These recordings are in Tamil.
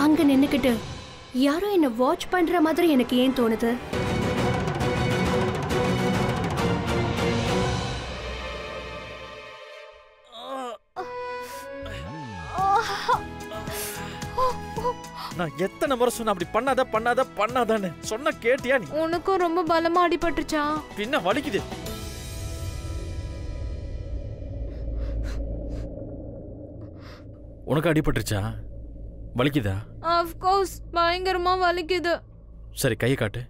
அங்க நின்னுக்கிட்டு யாரோ என்ன வாட்ச் பண்ற மாதிரி எனக்கு ஏன் தோணுது நான் எத்தனை முறை சொன்ன அப்படி பண்ணாத பண்ணாத பண்ணாதான்னு சொன்ன கேட்டியா நீ உனக்கும் ரொம்ப பலமா அடிபட்டுச்சா பின்ன வலிக்குது உனக்கு அடிபட்டுருச்சா வலிக்குதா கோர்ஸ் பயங்கரமா வலிக்குது சரி கையை காட்டு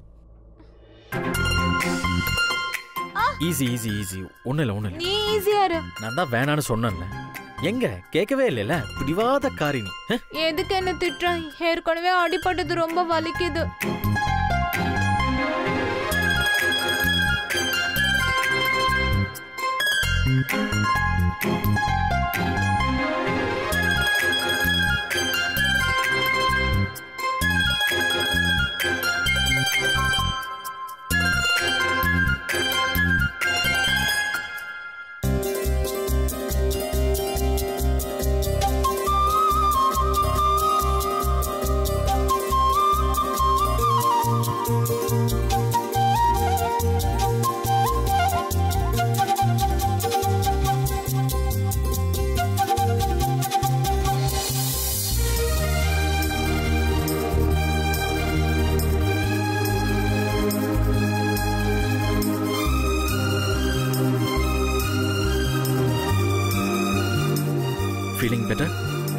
ஈஸி ஈஸி ஈஸி ஒன்றும் இல்லை ஒன்றும் இல்லை நீ ஈஸியா இரு நான் தான் வேணான்னு சொன்னேன்ல எங்க கேட்கவே இல்லைல்ல பிடிவாத காரினி ஹ்? எதுக்கு என்ன திட்டுற ஏற்கனவே அடிபட்டது ரொம்ப வலிக்குது ஃபீலிங் பெட்டர்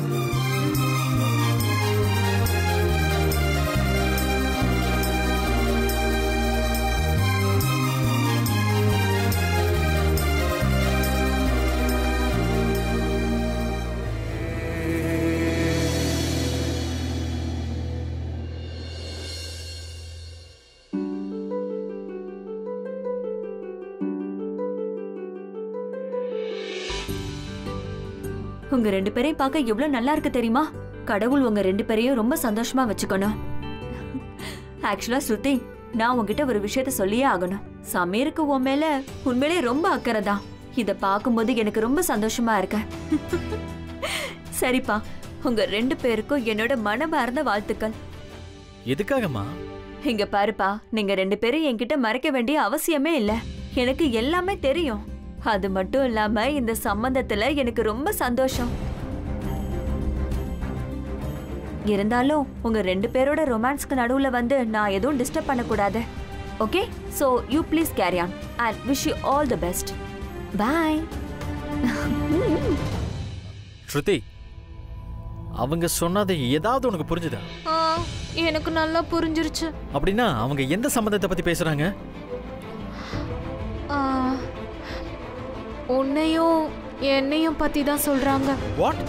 உங்க ரெண்டு பேரையும் பார்க்க எவ்வளவு நல்லா இருக்கு தெரியுமா கடவுள் உங்க ரெண்டு பேரையும் ரொம்ப சந்தோஷமா வச்சுக்கணும் ஆக்சுவலா ஸ்ருதி நான் உங்ககிட்ட ஒரு விஷயத்த சொல்லியே ஆகணும் சமீருக்கு உன் மேல உண்மையிலே ரொம்ப அக்கறை தான் இத பார்க்கும்போது எனக்கு ரொம்ப சந்தோஷமா இருக்கு சரிப்பா உங்க ரெண்டு பேருக்கும் என்னோட மனமார்ந்த வாழ்த்துக்கள் எதுக்காகம்மா இங்க பாருப்பா நீங்க ரெண்டு பேரும் என்கிட்ட மறைக்க வேண்டிய அவசியமே இல்ல எனக்கு எல்லாமே தெரியும் அது மட்டும் இல்லாம இந்த சம்பந்தத்துல எனக்கு ரொம்ப சந்தோஷம் இருந்தாலும் உங்க ரெண்டு பேரோட ரொமான்ஸ்க்கு நடுவுல வந்து நான் எதுவும் டிஸ்டர்ப் பண்ணக்கூடாது okay so you please carry on and wish you all the best bye Shruti அவங்க சொன்னது ஏதாவது உனக்கு புரிஞ்சுதா ஆ, எனக்கு நல்லா புரிஞ்சிருச்சு அப்படின்னா அவங்க எந்த சம்பந்தத்தை பத்தி பேசுறாங்க ஆ, உன்னையும் என்னையும் பத்தி தான் சொல்றாங்க வாட்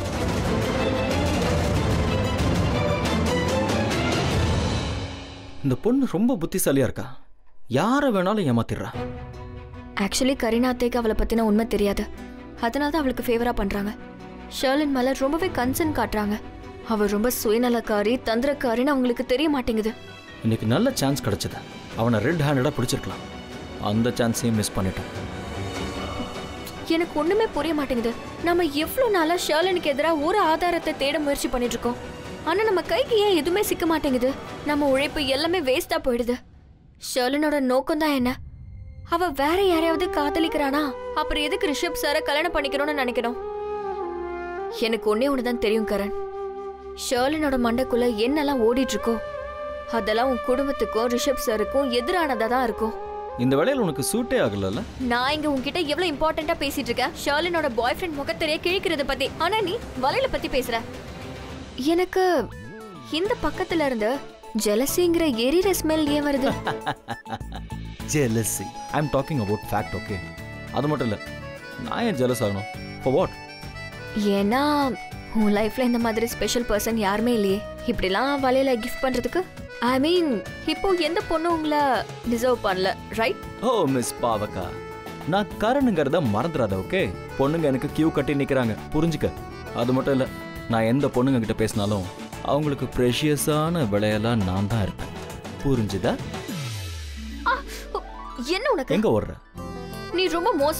இந்த பொண்ணு ரொம்ப புத்திசாலியா இருக்கா யாரை வேணாலும் ஏமாத்திடுறா ஆக்சுவலி கரீனா அத்தைக்கு அவளை பத்தின உண்மை தெரியாது அதனால தான் அவளுக்கு ஃபேவரா பண்றாங்க ஷர்லின் மேல ரொம்பவே கன்சர்ன் காட்டுறாங்க அவள் ரொம்ப சுயநலக்காரி தந்திரக்காரின்னு அவங்களுக்கு தெரிய மாட்டேங்குது இன்னைக்கு நல்ல சான்ஸ் கிடைச்சது அவனை ரெட் ஹேண்டடா பிடிச்சிருக்கலாம் அந்த சான்ஸையும் மிஸ் பண்ணிட்டேன் எனக்கு ஒண்ணுமே புரிய மாட்டேங்குது நம்ம எவ்வளோ நாளா ஷர்லினுக்கு எதிராக ஒரு ஆதாரத்தை தேட முயற்சி பண்ணிட்டு இருக்கோம் ஆனா நம்ம கைக்கு ஏன் எதுவுமே சிக்க மாட்டேங்குது நம்ம உழைப்பு எல்லாமே வேஸ்டா போயிடுது ஷர்லினோட நோக்கம் தான் என்ன அவ வேற யாரையாவது காதலிக்கிறானா அப்புறம் எதுக்கு ரிஷப் சாரை கல்யாணம் பண்ணிக்கணும்னு நினைக்கணும் எனக்கு ஒன்னே ஒண்ணுதான் தெரியும் கரண் ஷர்லினோட மண்டைக்குள்ள என்னெல்லாம் ஓடிட்டு இருக்கோ அதெல்லாம் உன் குடும்பத்துக்கும் ரிஷப் சாருக்கும் எதிரானதா தான் இருக்கும் இந்த வேலையில் உனக்கு சூட்டே ஆகலல்ல நான் இங்க உன்கிட்ட எவ்வளவு இம்பார்ட்டண்டா பேசிட்டு இருக்கேன் ஷர்லினோட பாய் ஃப்ரெண்ட் முகத்தரைய கிழிக்கிறத பத்தி ஆனா நீ வலையில பத்தி பேசுற எனக்கு இந்த பக்கத்துல இருந்து ஜெலசிங்கிற எரிற ஸ்மெல் ஏன் வருது jealousy I am talking about fact okay அது மட்டும் இல்லை நான் ஏன் ஜெலஸ் ஆகணும் ஃபார் வாட் ஏன்னா உன் லைஃப்ல இந்த மாதிரி ஸ்பெஷல் பர்சன் யாருமே இல்லையே இப்படிலாம் வலையில கிஃப்ட் பண்றதுக்கு ஐ மீன் இப்போ எந்த பொண்ணும் உங்களை டிசர்வ் பண்ணல ரைட் ஓ மிஸ் பாவக்கா நான் கரணுங்கிறத மறந்துடாத ஓகே பொண்ணுங்க எனக்கு கியூ கட்டி நிற்கிறாங்க புரிஞ்சுக்க அது மட்டும் இல்லை நான் எந்த பொண்ணுங்க கிட்ட பேசினாலும் அவங்களுக்கு ப்ரெஷியஸான விலையெல்லாம் நான் தான் இருப்பேன் புரிஞ்சுதா என்ன உனக்கு எங்க ஓடுற நீ ரொம்ப மோசம்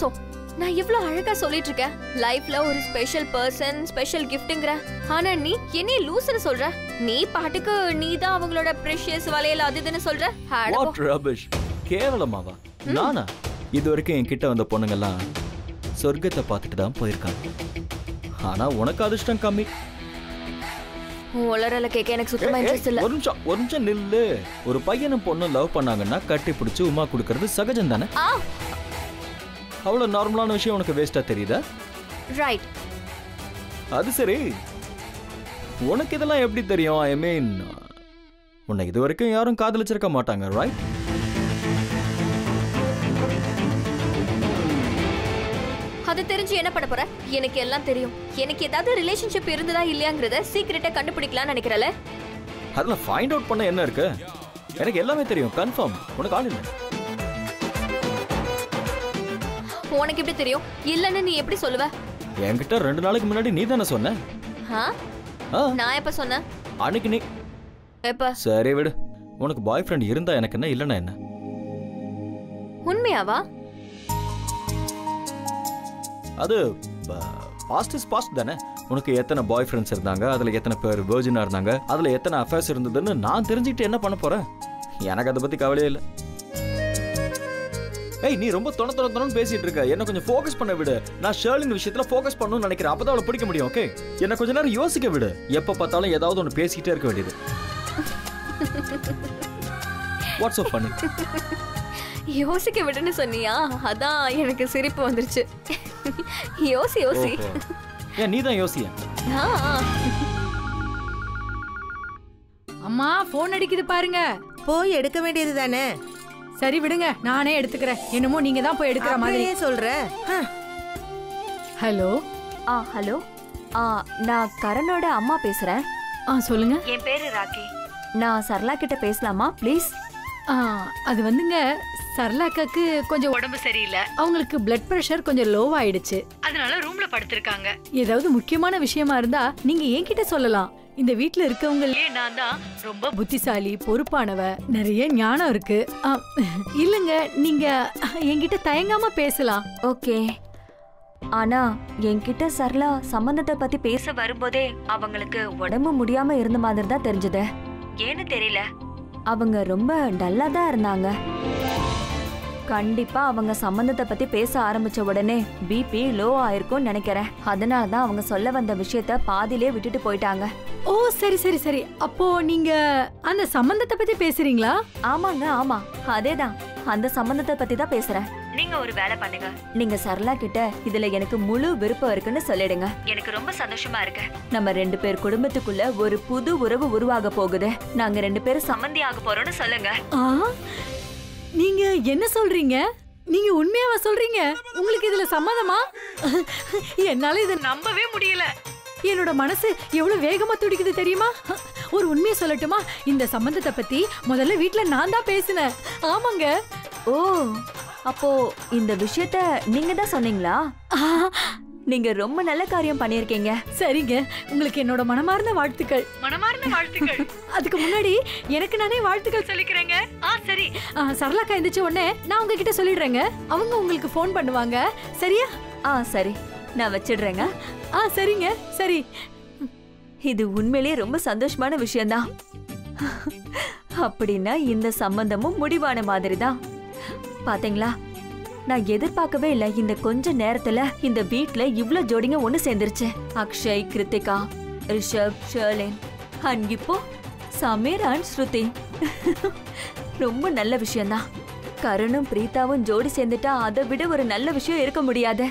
நான் இவ்ளோ அழகா சொல்லிட்டு இருக்கேன் லைஃப்ல ஒரு ஸ்பெஷல் பர்சன் ஸ்பெஷல் கிஃப்ட்ங்கற ஆனா நீ என்னைய லூசுன்னு சொல்ற நீ பாட்டுக்கு நீ தான் அவங்களோட ப்ரெஷியஸ் வளையல் அது இதுன்னு சொல்ற அட போ. வாட் ரபிஷ் கேவலமாவா நானா இது வரைக்கும் என்கிட்ட வந்த பொண்ணுங்கெல்லாம் சொர்க்கத்தை பார்த்துட்டு தான் போயிருக்காங்க ஆனா உனக்கு அதிர்ஷ்டம் கம்மி உன் உளறல கேட்க எனக்கு சுத்தமா ஏய், இன்ட்ரெஸ்ட் ஏய், இல்ல ஒரு நிமிஷம் ஒரு நிமிஷம் நில்லு ஒரு பையனும் பொண்ணும் லவ் பண்ணாங்கன்னா கட்டி பிடிச்சி உமா கொடுக்கறது சகஜம் தானே ஆ அவ்வளவு நார்மலான விஷயம் உனக்கு வேஸ்டா தெரியுதா ரைட் அது சரி உனக்கு இதெல்லாம் எப்படி தெரியும் ஐ மீன் உன்னை இது வரைக்கும் யாரும் காதலிச்சிருக்க மாட்டாங்க ரைட் அது தெரிஞ்சு என்ன பண்ண போற எனக்கு எல்லாம் தெரியும் எனக்கு ஏதாவது ரிலேஷன்ஷிப் இருந்ததா இல்லையாங்கறத சீக்கிரட்டா கண்டுபிடிக்கலாம்னு நினைக்கிறல அதில் ஃபைண்ட் அவுட் பண்ண என்ன இருக்கு எனக்கு எல்லாமே தெரியும் கன்ஃபார்ம் உனக்கு ஆள் இல்லை உனக்கு எப்படி தெரியும் இல்லன்னு நீ எப்படி சொல்லுவ என்கிட்ட ரெண்டு நாளைக்கு முன்னாடி நீ தானே சொன்ன ஆ? ஆ, நான் எப்ப சொன்னேன் அன்னைக்கு நீ எப்ப சரி விடு உனக்கு பாய் ஃப்ரெண்ட் இருந்தா எனக்கு என்ன இல்லைன்னா என்ன உண்மையாவா அது பாஸ்ட் இஸ் பாஸ்ட் தானே உனக்கு எத்தனை பாய் ஃப்ரெண்ட்ஸ் இருந்தாங்க அதில் எத்தனை பேர் வேர்ஜினாக இருந்தாங்க அதில் எத்தனை அஃபேர்ஸ் இருந்ததுன்னு நான் தெரிஞ்சுக்கிட்டு என்ன பண்ண போறேன் எனக்கு அதை பற்றி கவலையே இல்லை ஏய் நீ ரொம்ப தொண தொண தொணன்னு பேசிட்டு இருக்க என்ன கொஞ்சம் ஃபோக்கஸ் பண்ண விடு நான் ஷேர்லின் விஷயத்துல ஃபோக்கஸ் பண்ணணும்னு நினைக்கிறேன் அப்பதான் அவளை பிடிக்க முடியும் ஓகே என்ன கொஞ்ச நேரம் யோசிக்க விடு எப்ப பார்த்தாலும் ஏதாவது ஒன்று பேசிக்கிட்டே இருக்க வேண்டியது வாட்ஸ் ஆஃப் பண்ணி யோசிக்க விடுன்னு சொன்னியா அதான் எனக்கு சிரிப்பு வந்துருச்சு யோசி யோசி ஏன் நீ தான் யோசிய ஆ, ஆ. அம்மா போன் அடிக்குது பாருங்க போய் எடுக்க வேண்டியது தானே சரி விடுங்க நானே எடுத்துக்கிறேன் என்னமோ நீங்க தான் போய் எடுக்கிற மாதிரி அப்படியே சொல்ற ஹ, ஹலோ ஆ ஹலோ ஆ நான் கரனோட அம்மா பேசுறேன் ஆ சொல்லுங்க என் பேரு ராக்கி நான் சரளா கிட்ட பேசலாமா ப்ளீஸ் ஆ அது வந்துங்க சரளாக்காக்கு கொஞ்சம் உடம்பு சரியில்லை அவங்களுக்கு பிளட் பிரஷர் கொஞ்சம் லோ ஆயிடுச்சு அதனால ரூம்ல படுத்திருக்காங்க ஏதாவது முக்கியமான விஷயமா இருந்தா நீங்க என்கிட்ட சொல்லலாம் இந்த வீட்ல இருக்கவங்களே நான் தான் ரொம்ப புத்திசாலி பொறுப்பானவ நிறைய ஞானம் இருக்கு ஆ, இல்லங்க நீங்க என்கிட்ட தயங்காம பேசலாம் ஓகே ஆனா என்கிட்ட சரளா சம்பந்தத்தை பத்தி பேச வரும்போதே அவங்களுக்கு உடம்பு முடியாம இருந்த மாதிரி தான் தெரிஞ்சது ஏன்னு தெரியல அவங்க ரொம்ப டல்லா தான் இருந்தாங்க கண்டிப்பா அவங்க சம்பந்தத்தை பத்தி பேச ஆரம்பிச்ச உடனே பிபி லோ ஆயிருக்கும்னு நினைக்கிறேன் அதனால தான் அவங்க சொல்ல வந்த விஷயத்த பாதியிலே விட்டுட்டு போயிட்டாங்க ஓ சரி சரி சரி அப்போ நீங்க அந்த சம்பந்தத்தை பத்தி பேசுறீங்களா ஆமாங்க ஆமா அதேதான் அந்த சம்பந்தத்தை பத்தி தான் பேசுறேன் நீங்க ஒரு வேலை பண்ணுங்க நீங்க சரளா கிட்ட இதுல எனக்கு முழு விருப்பம் இருக்குன்னு சொல்லிடுங்க எனக்கு ரொம்ப சந்தோஷமா இருக்கு நம்ம ரெண்டு பேர் குடும்பத்துக்குள்ள ஒரு புது உறவு உருவாக போகுது நாங்க ரெண்டு பேரும் சம்மந்தி ஆக போறோம்னு சொல்லுங்க ஆ நீங்க என்ன சொல்றீங்க நீங்க உண்மையாவா சொல்றீங்க உங்களுக்கு இதுல சம்மதமா என்னால இதை நம்பவே முடியல என்னோட மனசு எவ்வளவு வேகமா துடிக்குது தெரியுமா ஒரு உண்மையை சொல்லட்டுமா இந்த சம்பந்தத்தை பத்தி முதல்ல வீட்ல நான் தான் பேசினேன் ஆமாங்க ஓ அப்போ இந்த விஷயத்த நீங்க தான் சொன்னீங்களா ஆ, நீங்க ரொம்ப நல்ல காரியம் பண்ணிருக்கீங்க சரிங்க உங்களுக்கு என்னோட மனமார்ந்த வாழ்த்துக்கள் மனமார்ந்த வாழ்த்துக்கள் அதுக்கு முன்னாடி எனக்கு நானே வாழ்த்துக்கள் சொல்லிக்கிறேங்க ஆ சரி ஆ, சரளாக்கா எந்திரிச்ச உடனே நான் உங்ககிட்ட சொல்லிடுறேங்க அவங்க உங்களுக்கு ஃபோன் பண்ணுவாங்க சரியா ஆ சரி நான் வச்சிடுறேங்க ஆ சரிங்க சரி இது உண்மையிலேயே ரொம்ப சந்தோஷமான விஷயம்தான் அப்படின்னா இந்த சம்பந்தமும் முடிவான மாதிரி தான் பாத்தீங்களா நான் எதிர்பார்க்கவே இல்லை இந்த கொஞ்ச நேரத்துல இந்த வீட்ல இவ்ளோ ஜோடிங்க ஒண்ணு சேர்ந்துருச்சு அக்ஷய் கிருத்திகா ரிஷப் ஷர்லின் அண்ட் இப்போ சமீர் அண்ட் ஸ்ருதி ரொம்ப நல்ல விஷயம்தான் கருணும் பிரீதாவும் ஜோடி சேர்ந்துட்டா அதை விட ஒரு நல்ல விஷயம் இருக்க முடியாது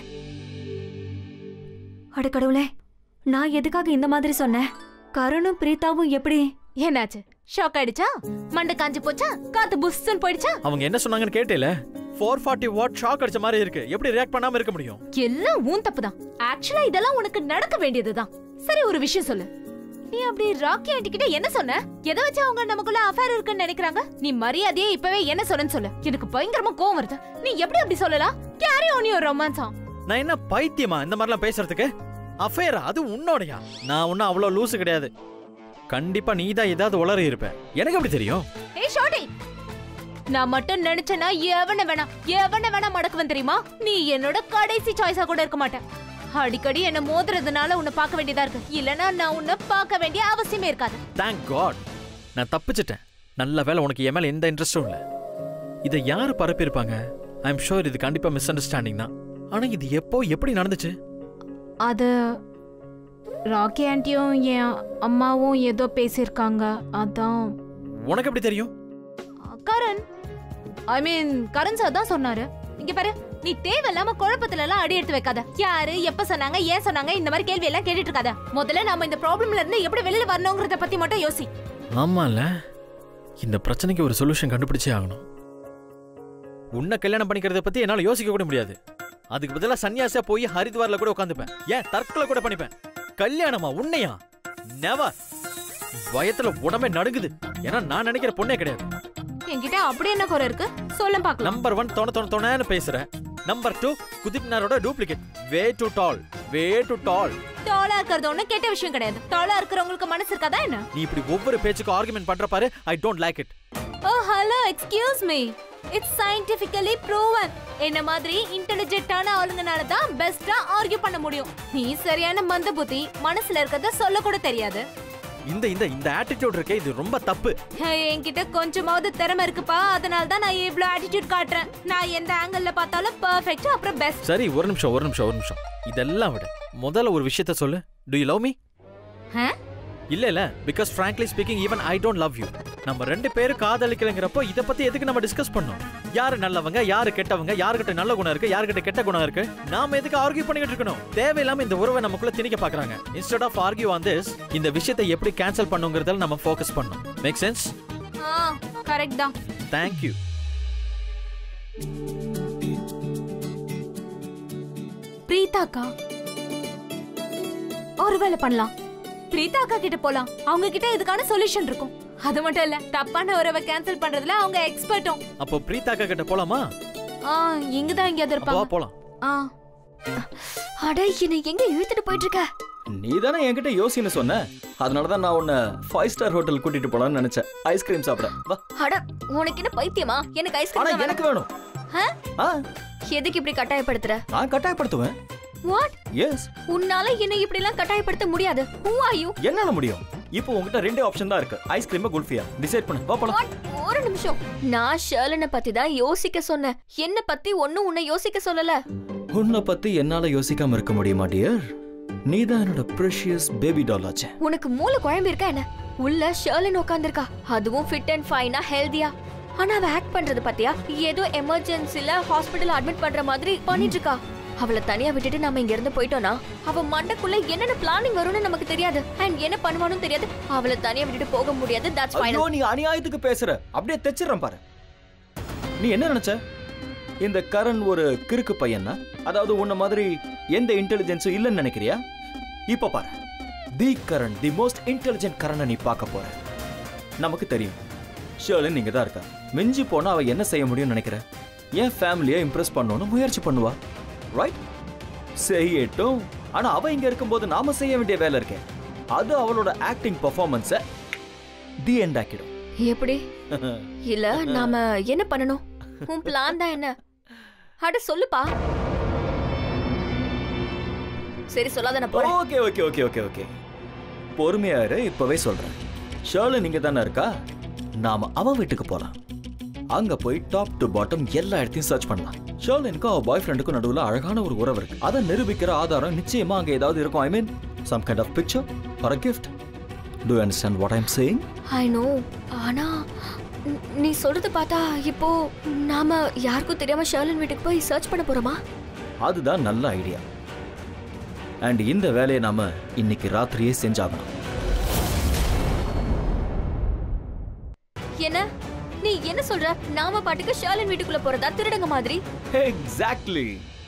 அட கடவுளே நான் எதுக்காக இந்த மாதிரி சொன்னேன் கருணும் பிரீதாவும் எப்படி என்னாச்சு ஷாக் ஆயிடுச்சா மண்டை காஞ்சு போச்சா காத்து புஸ்ன்னு போயிடுச்சா அவங்க என்ன சொன்னாங்கன்னு கேட்டேல ஃபோர் ஃபார்ட்டி வாட் ஷாக் அடிச்ச மாதிரி இருக்கு எப்படி ரியாக்ட் பண்ணாம இருக்க முடியும் எல்லாம் உன் தப்பு தான் ஆக்சுவலா இதெல்லாம் உனக்கு நடக்க வேண்டியதுதான் சரி ஒரு விஷயம் சொல்லு நீ அப்படி ராக்கி ஆண்டி கிட்ட என்ன சொன்ன எதை வச்சு அவங்க நமக்குள்ள அஃபேர் இருக்குன்னு நினைக்கிறாங்க நீ மரியாதையே இப்பவே என்ன சொன்னேன்னு சொல்லு எனக்கு பயங்கரமா கோவம் வருது நீ எப்படி அப்படி சொல்லலாம் கேரி ஆன் யுவர் ரொமான்ஸா நான் என்ன பைத்தியமா இந்த மாதிரிலாம் பேசுறதுக்கு அஃபேரா அது உன்னோடயா நான் ஒன்னும் அவ்வளோ லூசு கிடையாது கண்டிப்பா நீ தான் ஏதாவது உளறி இருப்ப எனக்கு எப்படி தெரியும் ஏய் ஷார்ட்டி நான் மட்டும் நினைச்சேனா எவன வேணா எவன வேணா மடக்குவன் தெரியுமா நீ என்னோட கடைசி சாய்ஸா கூட இருக்க மாட்டேன் அடிக்கடி என்ன மோதுறதுனால உன்னை பார்க்க வேண்டியதா இருக்கு இல்லனா நான் உன்னை பார்க்க வேண்டிய அவசியமே இருக்காது தேங்க் காட் நான் தப்பிச்சிட்டேன் நல்ல வேளை உனக்கு என் மேல எந்த இன்ட்ரெஸ்டும் இல்லை இதை யார் பரப்பியிருப்பாங்க ஐ எம் ஷூர் இது கண்டிப்பா மிஸ் அண்டர்ஸ்டாண்டிங் தான் ஆனா இது எப்போ எப்படி நடந்துச்சு அது ராக்கி ஆண்டியும் என் அம்மாவும் ஏதோ பேசியிருக்காங்க அதான் உனக்கு எப்படி தெரியும் Karan I mean Karan sir தான் சொன்னாரு இங்க பாரு நீ தேவையில்லாம குழப்பத்துல எல்லாம் அடி எடுத்து வைக்காத யாரு எப்ப சொன்னாங்க ஏன் சொன்னாங்க இந்த மாதிரி கேள்வி எல்லாம் கேட்டுட்டு இருக்காத முதல்ல நாம இந்த ப்ராப்ளம்ல இருந்து எப்படி வெளியில வரணுங்கிறத பத்தி மட்டும் யோசி ஆமால இந்த பிரச்சனைக்கு ஒரு சொல்யூஷன் கண்டுபிடிச்சே ஆகணும் உன்னை கல்யாணம் பண்ணிக்கிறத பத்தி என்னால யோசிக்க கூட முடியாது அதுக்கு பதிலா சன்னியாசியா போய் ஹரித்வார்ல கூட உட்காந்துப்பேன் ஏன் தற்கொலை கூட பண்ணிப்பேன் கல்யாணமா உன்னையா நெவர் பயத்துல உடம்பே நடுங்குது ஏன்னா நான் நினைக்கிற பொண்ணே கிடையாது என்கிட்ட அப்படி என்ன குறை இருக்கு சொல்ல பாக்கலாம் நம்பர் ஒன் தொண தொண தொணன்னு பேசுற நம்பர் டூ குதிப்னாரோட டூப்ளிகேட் வே டு டால் வே டு டால் தோளா இருக்கிறது ஒண்ணு கெட்ட விஷயம் கிடையாது தோளா இருக்கிறவங்களுக்கு மனசு இருக்காதா என்ன நீ இப்படி ஒவ்வொரு பேச்சுக்கும் ஆர்குமெண்ட் பண்ற பாரு I don't like it oh hello excuse me it's scientifically proven என்ன மாதிரி இன்டெலிஜென்ட்டான ஆளுங்கனால தான் பெஸ்டா ஆர்கியூ பண்ண முடியும் நீ சரியான மந்த புத்தி மனசுல இருக்கிறத சொல்ல கூட தெரியாது இந்த இந்த இந்த ஆட்டிடியூட் இருக்கே இது ரொம்ப தப்பு ஹே, என்கிட்ட கொஞ்சமாவது திறமை இருக்குப்பா அதனால தான் நான் இவ்ளோ ஆட்டிடியூட் காட்டுறேன் நான் எந்த ஆங்கிள் பார்த்தாலும் பெர்ஃபெக்ட் அப்புறம் பெஸ்ட் சரி ஒரு நிமிஷம் ஒரு நிமிஷம் ஒரு நிமிஷம் இதெல்லாம் விட முதல்ல ஒரு விஷயத்த சொல்லு டு யூ லவ் மீ இல்ல இல்ல because frankly speaking even I don't love you நம்ம ரெண்டு பேரும் காதலிக்கலங்கிறப்போ இத பத்தி எதுக்கு நம்ம டிஸ்கஸ் பண்ணோம் யாரு நல்லவங்க யாரு கெட்டவங்க யாருக்கிட்ட நல்ல குணம் இருக்கு யாருக்கிட்ட கெட்ட குணம் இருக்கு நாம எதுக்கு ஆர்கியூ பண்ணிக்கிட்டு இருக்கணும் தேவையில்லாம இந்த உறவை நமக்குள்ள திணிக்க பாக்குறாங்க instead of argue on this இந்த விஷயத்தை எப்படி கேன்சல் பண்ணுங்கிறதுல நம்ம ஃபோக்கஸ் பண்ணோம் மேக் சென்ஸ் ஆ கரெக்ட் தான் தேங்க் யூ பிரீதாக்கா ஒரு வேலை பண்ணலாம் பிரீதா அக்கா கிட்ட போலாம் அவங்க கிட்ட இதுக்கான சொல்யூஷன் இருக்கும் அது மட்டும் இல்ல தப்பான உறவை கேன்சல் பண்றதுல அவங்க எக்ஸ்பர்ட்டும் அப்போ பிரீதாக்கா கிட்ட போலாமா ஆ இங்க தான் எங்கேயாவது அப்போ வா இருப்பாங்க போலாம் ஆ அட என்னை எங்க இழுத்துட்டு போயிட்டு இருக்க நீ தானே என்கிட்ட யோசின்னு சொன்ன அதனால தான் நான் உன்னை ஃபைவ் ஸ்டார் ஹோட்டல் கூட்டிட்டு போலாம்னு நினைச்சேன் ஐஸ்கிரீம் சாப்பிட வா அட உனக்கு என்ன பைத்தியமா எனக்கு ஆனா ஐஸ்கிரீம் எனக்கு வேணும் ஆ? ஆ எதுக்கு இப்படி கட்டாயப்படுத்துற நான் கட்டாயப்படுத்துவேன் வாட் எஸ் உன்னால என்னை இப்படி எல்லாம் கட்டாயப்படுத்த முடியாது who are you என்னால முடியும் இப்போ உங்ககிட்ட ரெண்டே ஆப்ஷன் தான் இருக்கு ஐஸ்கிரீமா குல்ஃபியா டிசைட் பண்ணு வா போலாம் What? ஒரு நிமிஷம் நான் ஷர்லனை பத்தி தான் யோசிக்க சொன்னேன் என்ன பத்தி ஒண்ணும் உன்னை யோசிக்க சொல்லல உன்னை பத்தி என்னால யோசிக்காம இருக்க முடியுமா டியர் நீ தான் என்னோட ப்ரெஷியஸ் பேபி டால் ஆச்சே உனக்கு மூளை குழம்பு இருக்கா என்ன உள்ள ஷர்லன் உட்காந்துருக்கா அதுவும் ஃபிட் அண்ட் ஃபைனா ஹெல்தியா ஆனா அவ ஆக்ட் பண்றது பாத்தியா ஏதோ எமர்ஜென்சில ஹாஸ்பிடல் அட்மிட் பண்ற மாதிரி பண்ணிட்டு இருக்கா அவளை தனியா விட்டுட்டு நாம இங்க இருந்து போயிட்டோம்னா அவ மண்டக்குள்ள என்னென்ன பிளானிங் வரும்னு நமக்கு தெரியாது அண்ட் என்ன பண்ணுவானும் தெரியாது அவளை தனியா விட்டுட்டு போக முடியாது தட்ஸ் ஐயோ ஃபைனல் நீ அநியாயத்துக்கு பேசுற அப்படியே தெச்சிடுறேன் பாரு நீ என்ன நினைச்ச இந்த கரண் ஒரு கிறுக்கு பையனா அதாவது உன்ன மாதிரி எந்த இன்டெலிஜென்ஸும் இல்லைன்னு நினைக்கிறியா இப்ப பாரு the Karan the most intelligent கரனை நீ பார்க்க போற நமக்கு தெரியும் ஷேர்லின் நீங்க தான் இருக்கா மிஞ்சி போனா அவ என்ன செய்ய முடியும்னு நினைக்கிற என் ஃபேமிலியை இம்ப்ரெஸ் பண்ணணும்னு முயற்சி பண்ணுவா ரைட் செய்யட்டும் ஆனா அவ இங்க இருக்கும்போது நாம செய்ய வேண்டிய வேலை இருக்கே அது அவளோட ஆக்டிங் பெர்ஃபார்மன்ஸை தி எண்ட் ஆக்கிடும் எப்படி இல்ல நாம என்ன பண்ணணும் உன் பிளான் தான் என்ன அட சொல்லுப்பா சரி சொல்லாத நான் போறேன் okay okay okay okay okay பொறுமையா இரு இப்பவே சொல்றேன் ஷர்லன் நீங்க தானே இருக்கா நாம அவ வீட்டுக்கு போலாம் அங்க போய் டாப் டு பாட்டம் எல்லா இடத்தையும் சர்ச் பண்ணலாம் ஷர்லனுக்கும் அவ பாய் ஃப்ரெண்டுக்கும் நடுவுல அழகான ஒரு உறவு இருக்கு அதை நிரூபிக்கிற ஆதாரம் நிச்சயமா அங்க ஏதாவது இருக்கும் I mean some kind of picture for a gift to understand what I'm saying I know ஆனா ந- நீ சொல்றது பார்த்தா இப்போ நாம யாருக்கும் தெரியாம ஷர்லன் வீட்டுக்கு போய் சர்ச் பண்ண போறோமா அதுதான் நல்ல ஐடியா அண்ட் இந்த வேலையை நாம இன்னைக்கு ராத்திரியே செஞ்சாகணும் என்ன நீ என்ன சொல்ற நாம பாட்டுக்கு ஷர்லன் வீட்டுக்குள்ள போறதா திருடங்க மாதிரி எக்ஸாக்ட்லி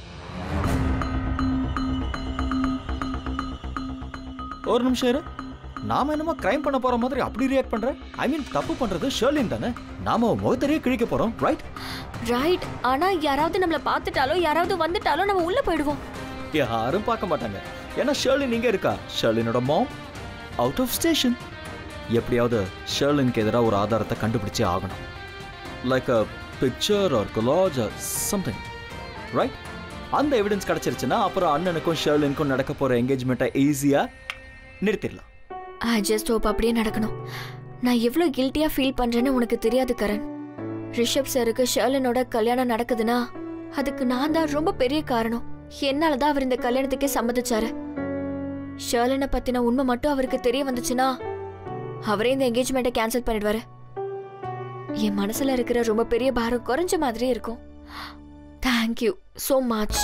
ஒரு நிமிஷம் இரு நாம என்னமோ கிரைம் பண்ண போற மாதிரி அப்படி ரியாக்ட் பண்ற ஐ மீன் தப்பு பண்றது ஷர்லின் தானே நாம அவ முகத்தறியே கிழிக்க போறோம் ரைட் ரைட் ஆனா யாராவது நம்மள பார்த்துட்டாலோ யாராவது வந்துட்டாலோ நம்ம உள்ள போயிடுவோம் யாரும் பார்க்க மாட்டாங்க ஏன்னா ஷர்லின் இங்க இருக்கா ஷர்லினோட மாம் அவுட் ஆஃப் ஸ்டேஷன் எப்படியாவது ஷர்லினுக்கு எதிராக ஒரு ஆதாரத்தை கண்டுபிடிச்சே ஆகணும் like a picture or collage or something right அந்த எவிடன்ஸ் கிடச்சிருச்சுன்னா அப்புறம் அண்ணனுக்கும் ஷர்லினுக்கும் நடக்க போகிற என்கேஜ்மெண்ட்டை ஈஸியாக நிறுத்திடலாம் ஐ ஜஸ்ட் ஹோப் அப்படியே நடக்கணும் நான் எவ்வளோ கில்ட்டியா ஃபீல் பண்றேன்னு உனக்கு தெரியாது கரண் ரிஷப் சாருக்கு ஷர்லனோட கல்யாணம் நடக்குதுன்னா அதுக்கு நான் தான் ரொம்ப பெரிய காரணம் என்னால தான் அவர் இந்த கல்யாணத்துக்கே சம்மதிச்சாரு ஷர்லனை பத்தின உண்மை மட்டும் அவருக்கு தெரிய வந்துச்சுன்னா அவரே இந்த என்கேஜ்மெண்ட்டை கேன்சல் பண்ணிடுவாரு என் மனசுல இருக்கிற ரொம்ப பெரிய பாரம் குறைஞ்ச மாதிரி இருக்கும் தேங்க்யூ so மச்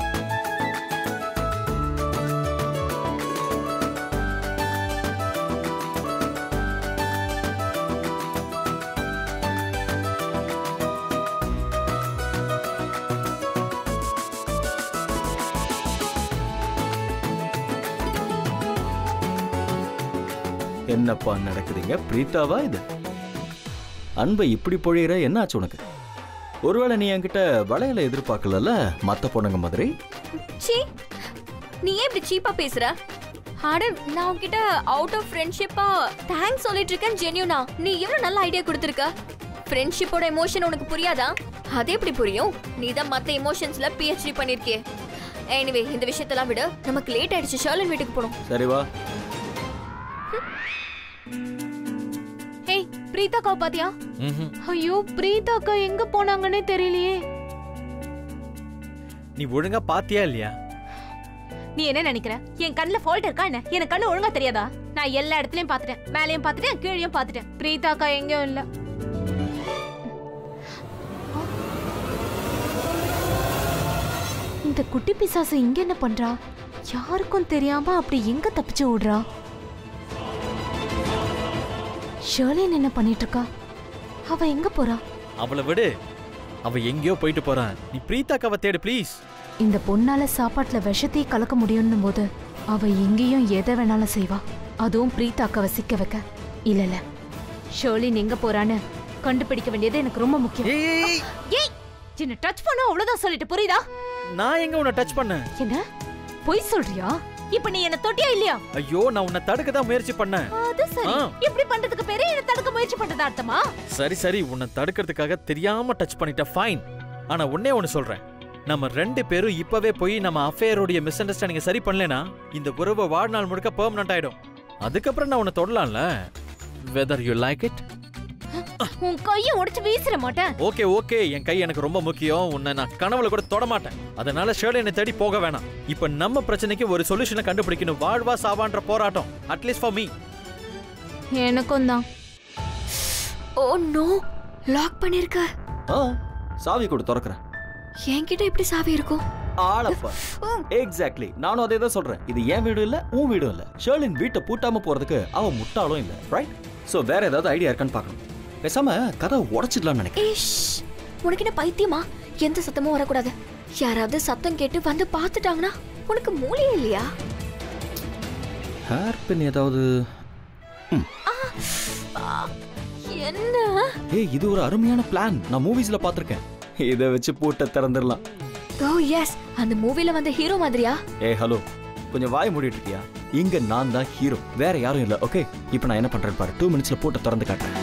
என்னப்பா நடக்குதுங்க பிரீத்தாவா இது அன்பை இப்படி பொழியிற என்ன ஆச்சு உனக்கு ஒருவேளை நீ என்கிட்ட வளையல எதிர்பார்க்கலல்ல மற்ற பொண்ணுங்க மாதிரி சீ நீ ஏன் இப்படி சீப்பா பேசுற அட நான் உன்கிட்ட அவுட் ஆஃப் ஃப்ரெண்ட்ஷிப்பா தேங்க்ஸ் சொல்லிட்டு இருக்கேன் ஜென்யூனா நீ எவ்வளவு நல்ல ஐடியா கொடுத்துருக்க ஃப்ரெண்ட்ஷிப்போட எமோஷன் உனக்கு புரியாதா அது எப்படி புரியும் நீ தான் மத்த எமோஷன்ஸ்ல பிஹெச்டி பண்ணிருக்கியே எனிவே இந்த விஷயத்தெல்லாம் விட நமக்கு லேட் ஆயிடுச்சு ஷர்லன் வீட்டுக்கு போகணும் சரி வா ஏய் பிரீதா அக்கா பாத்தியா ம்ஹும். ஐயோ பிரீதா அக்கா எங்க போனாங்கன்னே தெரியலையே நீ ஒழுங்கா பாத்தியா இல்லையா நீ என்ன நினைக்கிற என் கண்ணுல ஃபால்ட் இருக்கா என்ன எனக்கு கண்ணு ஒழுங்கா தெரியாதா நான் எல்லா இடத்துலயும் பாத்துட்டேன் மேலயும் பாத்துட்டேன் கீழயும் பாத்துட்டேன் பிரீதா அக்கா எங்கேயும் இல்ல இந்த குட்டி பிசாசு இங்க என்ன பண்றா யாருக்கும் தெரியாம அப்படி எங்க தப்பிச்சு ஓடுறா ஷர்லின் என்ன பண்ணிட்டு இருக்கா அவ எங்க போறா அவளை விடு அவ எங்கேயோ போயிட்டு போறான் நீ பிரீதாக்காவை தேடு ப்ளீஸ் இந்த பொண்ணால சாப்பாட்டுல விஷத்தையே கலக்க முடியும்னும் போது அவ எங்கேயும் எதை வேணாலும் செய்வா அதுவும் பிரீதா அக்காவை சிக்க வைக்க இல்ல இல்ல ஷர்லின் எங்க போறான்னு கண்டுபிடிக்க வேண்டியது எனக்கு ரொம்ப முக்கியம் ஏய் ஏய் சின்ன டச் பண்ண அவ்வளவுதான் சொல்லிட்டு புரியுதா நான் எங்க உன்னை டச் பண்ணேன் என்ன பொய் சொல்றியா இப்ப நீ என்ன தொட்டியா இல்லையா ஐயோ நான் உன்னை தடுக்க தான் முயற்சி பண்ணேன் அது சரி ஆ. இப்படி பண்றதுக்கு பேரே என்ன தடுக்க முயற்சி பண்றதா அர்த்தமா சரி சரி உன்னை தடுக்கிறதுக்காக தெரியாம டச் பண்ணிட்ட ஃபைன் ஆனா உன்னே ஒன்னு சொல்றேன் நம்ம ரெண்டு பேரும் இப்பவே போய் நம்ம அஃபேரோடைய மிஸ் அண்டர்ஸ்டாண்டிங் சரி பண்ணலனா இந்த உறவு வாழ்நாள் முழுக்க பெர்மனன்ட் ஆயிடும் அதுக்கப்புறம் நான் உன்னை தொடலாம்ல வெதர் யூ லைக் இட் உன் கைய உடைச்சு வீசிட மாட்டேன் ஓகே ஓகே என் கை எனக்கு ரொம்ப முக்கியம் உன்னை நான் கனவுல கூட தொட மாட்டேன் அதனால ஷேர்ட் என்னை தேடி போக வேணாம் இப்ப நம்ம பிரச்சனைக்கு ஒரு சொல்யூஷனை கண்டுபிடிக்கணும் வாழ்வா சாவான்ற போராட்டம் அட்லீஸ்ட் ஃபார் மீ எனக்கும் தான் ஓ நோ லாக் பண்ணிருக்க ஆ சாவி கொடு திறக்கிறேன் என்கிட்ட எப்படி சாவி இருக்கும் ஆளப்பா எக்ஸாக்ட்லி நானும் அதே தான் சொல்றேன் இது என் வீடும் இல்ல உன் வீடும் இல்ல ஷர்லின் வீட்டை பூட்டாம போறதுக்கு அவ முட்டாளும் இல்ல ரைட் சோ வேற ஏதாவது ஐடியா இருக்கான்னு பார்க்கணும் பேசாம கதை உடைச்சிடலாம்னு நினைக்கிறேன் ஏஷ் உனக்கு என்ன பைத்தியமா எந்த சத்தமும் வரக்கூடாது யாராவது சத்தம் கேட்டு வந்து பார்த்துட்டாங்கன்னா உனக்கு மூளையே இல்லையா ஹேர் பின் ஏதாவது என்ன ஏய் இது ஒரு அருமையான பிளான் நான் மூவிஸ்ல பார்த்திருக்கேன் இதை வச்சு பூட்டை திறந்துடலாம் ஓ எஸ் அந்த மூவில வந்த ஹீரோ மாதிரியா ஏய் ஹலோ கொஞ்சம் வாய் மூடிட்டு இருக்கியா இங்க நான் தான் ஹீரோ வேற யாரும் இல்ல ஓகே இப்போ நான் என்ன பண்றேன் பாரு டூ மினிட்ஸ்ல பூட்டை திறந்து காட்டுறேன்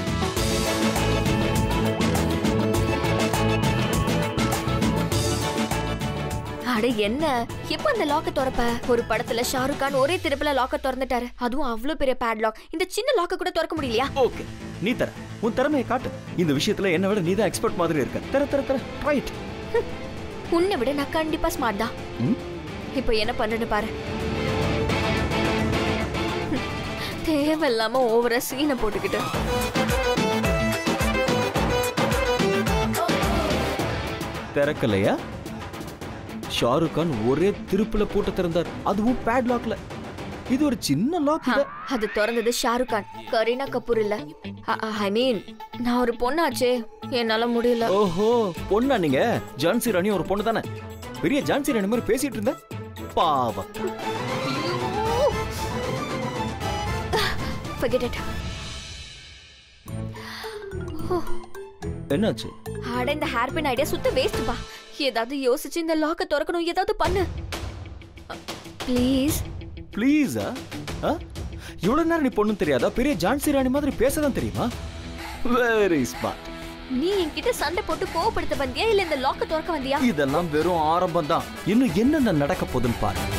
அட என்ன எப்ப அந்த லாக்க திறப்ப ஒரு படத்துல ஷாருக் கான் ஒரே திருப்பில லாக்க திறந்துட்டாரு அதுவும் அவ்வளவு பெரிய பேட் லாக் இந்த சின்ன லாக்க கூட திறக்க முடியலையா ஓகே நீ தர உன் திறமையை காட்டு இந்த விஷயத்துல என்ன விட நீ தான் எக்ஸ்பர்ட் மாதிரி இருக்க தர தர தர ரைட் உன்னை விட நான் கண்டிப்பா ஸ்மார்ட் தான் ம் இப்போ என்ன பண்றேன்னு பாரு தேவையில்லாம ஓவரா சீனை போட்டுக்கிட்டு திறக்கலையா ஷாருக் கான் ஒரே திருப்புல பூட்ட திறந்தார் அதுவும் பேட் லாக்ல இது ஒரு சின்ன லாக் ஹா, அது திறந்தது ஷாருக் கான் கரீனா கபூர் இல்ல ஐ மீன் நான் ஒரு பொண்ணாச்சே என்னால முடியல ஓஹோ பொண்ணா நீங்க ஜான்சி ராணி ஒரு பொண்ணு தானே பெரிய ஜான்சி ராணி மாதிரி பேசிட்டு இருந்த பாவம் Forget it. என்னாச்சு அட இந்த ஹேர் பின் ஐடியா சுத்த வேஸ்ட் பா ஏதாவது யோசிச்சு இந்த லாக்க திறக்கணும் ஏதாவது பண்ணு ப்ளீஸ் ப்ளீஸா இவ்வளவு நேரம் நீ பொண்ணும் தெரியாதா பெரிய ஜான்சி ராணி மாதிரி பேசதான் தெரியுமா வெரி ஸ்மார்ட் நீ என்கிட்ட சண்டை போட்டு கோவப்படுத்த வந்தியா இல்ல இந்த லாக்க திறக்க வந்தியா இதெல்லாம் வெறும் ஆரம்பம் தான் இன்னும் என்னென்ன நடக்க போகுதுன்னு பாரு